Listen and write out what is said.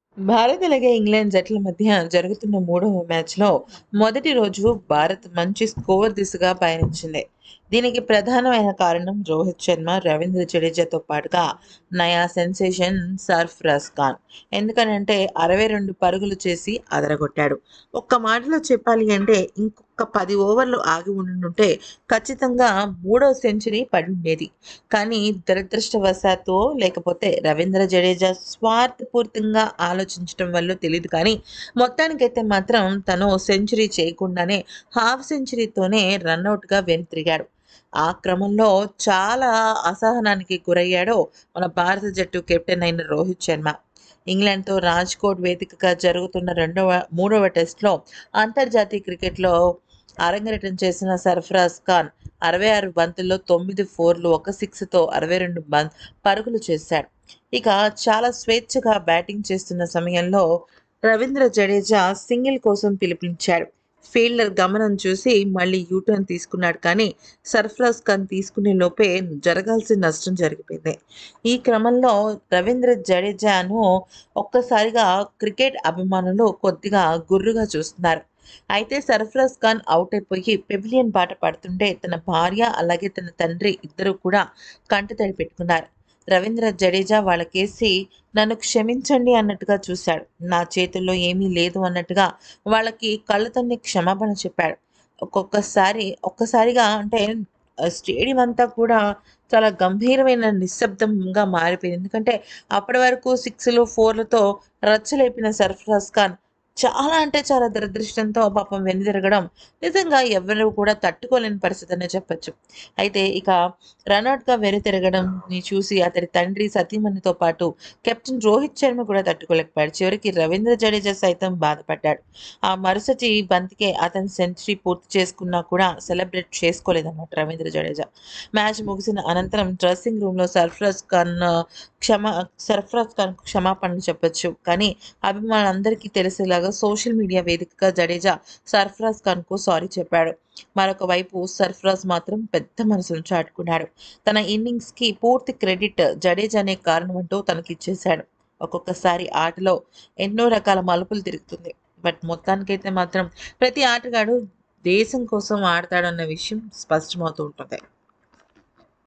భారత్ అలాగే ఇంగ్లాండ్ జట్ల మధ్య జరుగుతున్న మూడవ మ్యాచ్లో మొదటి రోజు భారత్ మంచి స్కోర్ దిశగా పయనించింది దీనికి ప్రధానమైన కారణం రోహిత్ శర్మ రవీంద్ర జడేజాతో పాటుగా నయా సెన్సేషన్ సర్ఫరాజ్ ఖాన్ ఎందుకనంటే అరవై రెండు పరుగులు చేసి అదరగొట్టాడు ఒక్క మాటలో చెప్పాలి అంటే ఇంకొక పది ఓవర్లు ఆగి ఉండుంటే ఖచ్చితంగా మూడో సెంచరీ పడి ఉండేది కానీ దురదృష్టవశాత్తు లేకపోతే రవీంద్ర జడేజా స్వార్థపూరితంగా ఆలోచించడం వల్ల తెలియదు కానీ మొత్తానికైతే మాత్రం తను సెంచరీ చేయకుండానే హాఫ్ సెంచరీతోనే రన్అట్గా వెనుతిరిగాడు ఆ క్రమంలో చాలా అసహనానికి గురయ్యాడు మన భారత జట్టు కెప్టెన్ అయిన రోహిత్ శర్మ ఇంగ్లాండ్తో రాజ్కోట్ వేదికగా జరుగుతున్న రెండవ మూడవ టెస్ట్లో అంతర్జాతీయ క్రికెట్లో అరంగేటం చేసిన సర్ఫరాజ్ ఖాన్ అరవై ఆరు బంతుల్లో తొమ్మిది ఫోర్లు ఒక సిక్స్తో అరవై రెండు బం పరుగులు చేశాడు ఇక చాలా స్వేచ్ఛగా బ్యాటింగ్ చేస్తున్న సమయంలో రవీంద్ర జడేజా సింగిల్ కోసం పిలుపునిచ్చాడు ఫీల్డర్ గమనం చూసి మళ్ళీ యూటర్న్ తీసుకున్నాడు కానీ సర్ఫరాజ్ ఖాన్ తీసుకునే లోపే జరగాల్సిన నష్టం జరిగిపోయింది ఈ క్రమంలో రవీంద్ర జడేజాను ఒక్కసారిగా క్రికెట్ అభిమానులు కొద్దిగా గుర్రుగా చూస్తున్నారు అయితే సర్ఫరాజ్ ఖాన్ అవుట్ అయిపోయి పెవిలియన్ బాట పడుతుంటే తన భార్య అలాగే తన తండ్రి ఇద్దరు కూడా కంటతడి పెట్టుకున్నారు రవీంద్ర జడేజా వాళ్ళకేసి నన్ను క్షమించండి అన్నట్టుగా చూశాడు నా చేతుల్లో ఏమీ లేదు అన్నట్టుగా వాళ్ళకి కళ్ళతోనే క్షమాపణ చెప్పాడు ఒక్కొక్కసారి ఒక్కసారిగా అంటే స్టేడియం అంతా కూడా చాలా గంభీరమైన నిశ్శబ్దంగా మారిపోయింది ఎందుకంటే అప్పటి వరకు సిక్స్లు ఫోర్లతో రచ్చలేపిన సర్ఫరాజ్ ఖాన్ చాలా అంటే చాలా దురదృష్టంతో పాపం వెనుదిరగడం నిజంగా ఎవరు కూడా తట్టుకోలేని పరిస్థితి అనే చెప్పచ్చు అయితే ఇక రన్అట్గా వెనుతిరగడంని చూసి అతడి తండ్రి సతీమణితో పాటు కెప్టెన్ రోహిత్ శర్మ కూడా తట్టుకోలేకపోయాడు చివరికి రవీంద్ర జడేజా సైతం బాధపడ్డాడు ఆ మరుసటి బంతికే అతను సెంచరీ పూర్తి చేసుకున్నా కూడా సెలబ్రేట్ చేసుకోలేదన్నమాట రవీంద్ర జడేజా మ్యాచ్ ముగిసిన అనంతరం డ్రెస్సింగ్ రూమ్లో సర్ఫరాజ్ ఖాన్ క్షమా సర్ఫరాజ్ ఖాన్ క్షమాపణలు చెప్పొచ్చు కానీ అభిమానులందరికీ తెలిసేలాగా సోషల్ మీడియా వేదికగా జడేజా సర్ఫరాజ్ ఖాన్కు సారీ చెప్పాడు మరొక వైపు సర్ఫరాజ్ మాత్రం పెద్ద మనసును చాటుకున్నాడు తన ఇన్నింగ్స్కి పూర్తి క్రెడిట్ జడేజానే కారణం అంటూ తనకిచ్చేశాడు ఒక్కొక్కసారి ఆటలో ఎన్నో రకాల మలుపులు తిరుగుతుంది బట్ మొత్తానికైతే మాత్రం ప్రతి ఆటగాడు దేశం కోసం ఆడతాడన్న విషయం స్పష్టమవుతూ ఉంటుంది